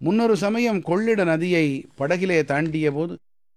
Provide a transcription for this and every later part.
முன்னொரு சமயம் கொள்ளிட நதியை படகிலே தாண்டிய போது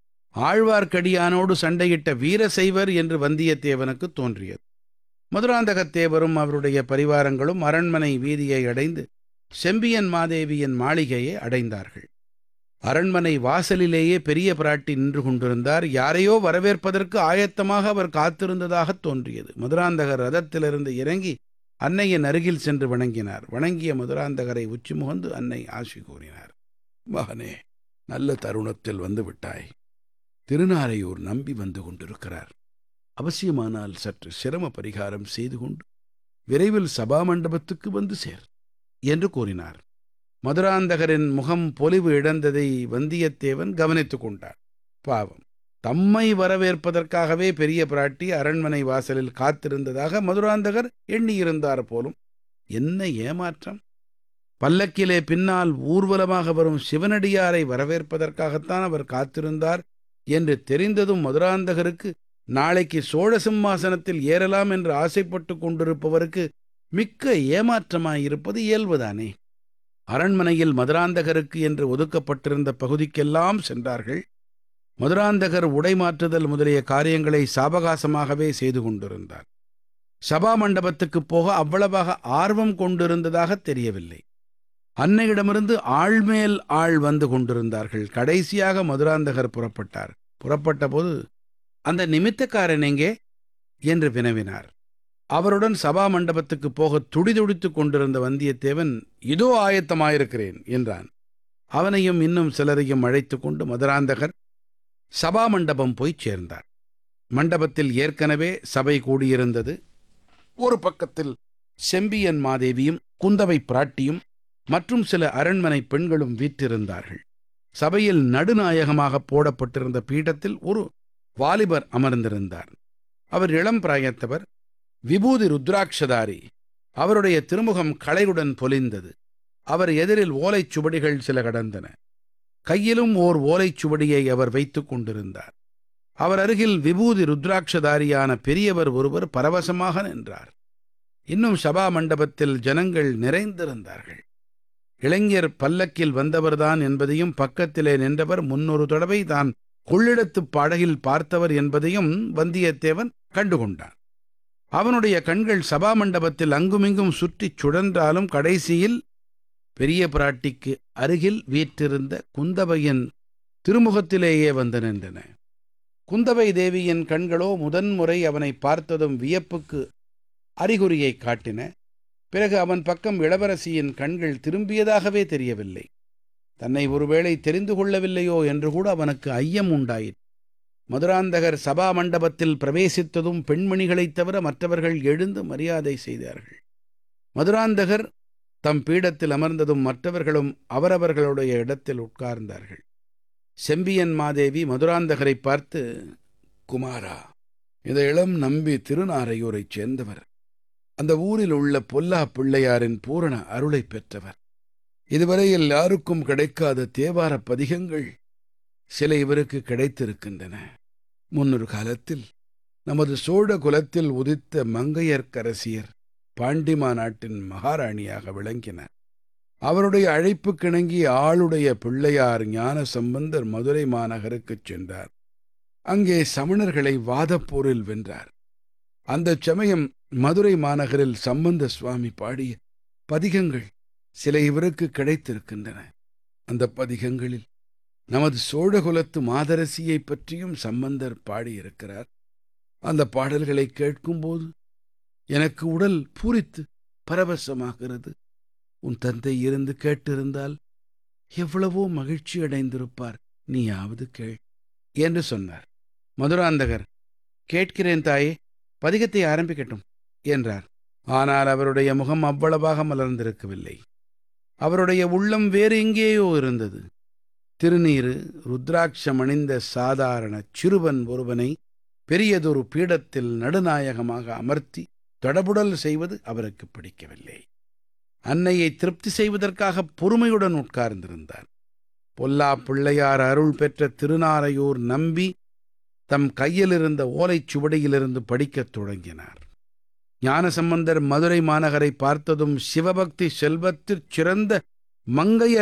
ஆழ்வார்க்கடியானோடு சண்டையிட்ட வீரசைவர் என்று வந்தியத்தேவனுக்கு தோன்றியது மதுராந்தகத்தேவரும் அவருடைய பரிவாரங்களும் அரண்மனை வீதியை அடைந்து செம்பியன் மாதேவியின் மாளிகையை அடைந்தார்கள் அரண்மனை வாசலிலேயே பெரிய பிராட்டி நின்று கொண்டிருந்தார் யாரையோ வரவேற்பதற்கு ஆயத்தமாக அவர் காத்திருந்ததாகத் தோன்றியது மதுராந்தகர் ரதத்திலிருந்து இறங்கி அன்னையின் அருகில் சென்று வணங்கினார் வணங்கிய மதுராந்தகரை உச்சி முகந்து அன்னை ஆசி கூறினார் மகனே நல்ல தருணத்தில் வந்து விட்டாய் திருநாரையூர் நம்பி வந்து கொண்டிருக்கிறார் அவசியமானால் சற்று சிரம பரிகாரம் செய்து கொண்டு விரைவில் சபா மண்டபத்துக்கு வந்து சேர் என்று கூறினார் மதுராந்தகரின் முகம் பொலிவு இழந்ததை வந்தியத்தேவன் கவனித்துக் கொண்டார் பாவம் தம்மை வரவேற்பதற்காகவே பெரிய பிராட்டி அரண்மனை வாசலில் காத்திருந்ததாக மதுராந்தகர் எண்ணியிருந்தார் போலும் என்ன ஏமாற்றம் பல்லக்கிலே பின்னால் ஊர்வலமாக வரும் சிவனடியாரை வரவேற்பதற்காகத்தான் அவர் காத்திருந்தார் என்று தெரிந்ததும் மதுராந்தகருக்கு நாளைக்கு சோழ சிம்மாசனத்தில் ஏறலாம் என்று ஆசைப்பட்டு கொண்டிருப்பவருக்கு மிக்க ஏமாற்றமாயிருப்பது இயல்புதானே அரண்மனையில் மதுராந்தகருக்கு என்று ஒதுக்கப்பட்டிருந்த பகுதிக்கெல்லாம் சென்றார்கள் மதுராந்தகர் உடை மாற்றுதல் முதலிய காரியங்களை சாவகாசமாகவே செய்து கொண்டிருந்தார் சபா மண்டபத்துக்குப் போக அவ்வளவாக ஆர்வம் கொண்டிருந்ததாக தெரியவில்லை அன்னையிடமிருந்து ஆள்மேல் ஆள் வந்து கொண்டிருந்தார்கள் கடைசியாக மதுராந்தகர் புறப்பட்டார் புறப்பட்ட போது அந்த நிமித்தக்காரன் எங்கே என்று வினவினார் அவருடன் சபா மண்டபத்துக்கு போக துடிதுடித்துக் கொண்டிருந்த வந்தியத்தேவன் இதோ ஆயத்தமாயிருக்கிறேன் என்றான் அவனையும் இன்னும் சிலரையும் அழைத்து கொண்டு மதுராந்தகர் சபா மண்டபம் போய்ச் சேர்ந்தார் மண்டபத்தில் ஏற்கனவே சபை கூடியிருந்தது ஒரு பக்கத்தில் செம்பியன் மாதேவியும் குந்தவை பிராட்டியும் மற்றும் சில அரண்மனை பெண்களும் வீற்றிருந்தார்கள் சபையில் நடுநாயகமாக போடப்பட்டிருந்த பீடத்தில் ஒரு வாலிபர் அமர்ந்திருந்தார் அவர் இளம் பிராயத்தவர் விபூதி ருத்ராட்சதாரி அவருடைய திருமுகம் களையுடன் பொலிந்தது அவர் எதிரில் ஓலைச் சுவடிகள் சில கடந்தன கையிலும் ஓர் ஓலைச் சுவடியை அவர் வைத்துக் கொண்டிருந்தார் அவர் அருகில் விபூதி ருத்ராட்சதாரியான பெரியவர் ஒருவர் பரவசமாக நின்றார் இன்னும் சபா மண்டபத்தில் ஜனங்கள் நிறைந்திருந்தார்கள் இளைஞர் பல்லக்கில் வந்தவர்தான் என்பதையும் பக்கத்திலே நின்றவர் முன்னொரு தடவை தான் கொள்ளிடத்துப் படகில் பார்த்தவர் என்பதையும் வந்தியத்தேவன் கண்டுகொண்டான் அவனுடைய கண்கள் சபா மண்டபத்தில் அங்குமிங்கும் சுற்றிச் சுழன்றாலும் கடைசியில் பெரிய பிராட்டிக்கு அருகில் வீற்றிருந்த குந்தவையின் திருமுகத்திலேயே வந்து நின்றன குந்தவை தேவியின் கண்களோ முதன்முறை அவனை பார்த்ததும் வியப்புக்கு அறிகுறியை காட்டின பிறகு அவன் பக்கம் இளவரசியின் கண்கள் திரும்பியதாகவே தெரியவில்லை தன்னை ஒருவேளை தெரிந்து கொள்ளவில்லையோ என்று கூட அவனுக்கு ஐயம் உண்டாயிற்று மதுராந்தகர் சபா மண்டபத்தில் பிரவேசித்ததும் பெண்மணிகளைத் தவிர மற்றவர்கள் எழுந்து மரியாதை செய்தார்கள் மதுராந்தகர் தம் பீடத்தில் அமர்ந்ததும் மற்றவர்களும் அவரவர்களுடைய இடத்தில் உட்கார்ந்தார்கள் செம்பியன் மாதேவி மதுராந்தகரை பார்த்து குமாரா இந்த இளம் நம்பி திருநாரையூரைச் சேர்ந்தவர் அந்த ஊரில் உள்ள பொல்லா பிள்ளையாரின் பூரண அருளை பெற்றவர் இதுவரையில் யாருக்கும் கிடைக்காத தேவார பதிகங்கள் சில இவருக்கு கிடைத்திருக்கின்றன முன்னொரு காலத்தில் நமது சோழ குலத்தில் உதித்த மங்கையர்க்கரசியர் பாண்டிமா நாட்டின் மகாராணியாக விளங்கினார் அவருடைய அழைப்புக்கிணங்கி ஆளுடைய பிள்ளையார் ஞான சம்பந்தர் மதுரை மாநகருக்குச் சென்றார் அங்கே சமணர்களை வாதப்போரில் வென்றார் அந்தச் சமயம் மதுரை மாநகரில் சம்பந்த சுவாமி பாடிய பதிகங்கள் சில இவருக்கு கிடைத்திருக்கின்றன அந்த பதிகங்களில் நமது சோழகுலத்து மாதரசியைப் பற்றியும் சம்பந்தர் பாடியிருக்கிறார் அந்த பாடல்களை கேட்கும்போது எனக்கு உடல் பூரித்து பரவசமாகிறது உன் தந்தை இருந்து கேட்டிருந்தால் எவ்வளவோ மகிழ்ச்சி அடைந்திருப்பார் நீயாவது கேள் என்று சொன்னார் மதுராந்தகர் கேட்கிறேன் தாயே பதிகத்தை ஆரம்பிக்கட்டும் என்றார் ஆனால் அவருடைய முகம் அவ்வளவாக மலர்ந்திருக்கவில்லை அவருடைய உள்ளம் வேறு எங்கேயோ இருந்தது திருநீரு ருத்ராட்சம் அணிந்த சாதாரண சிறுவன் ஒருவனை பெரியதொரு பீடத்தில் நடுநாயகமாக அமர்த்தி தடபுடல் செய்வது அவருக்கு பிடிக்கவில்லை அன்னையை திருப்தி செய்வதற்காக பொறுமையுடன் உட்கார்ந்திருந்தார் பொல்லா பிள்ளையார் அருள் பெற்ற திருநாரையூர் நம்பி தம் கையிலிருந்த ஓலைச் சுவடியிலிருந்து படிக்கத் தொடங்கினார் ஞானசம்பந்தர் மதுரை மாநகரை பார்த்ததும் சிவபக்தி செல்வத்திற் சிறந்த மங்கையர்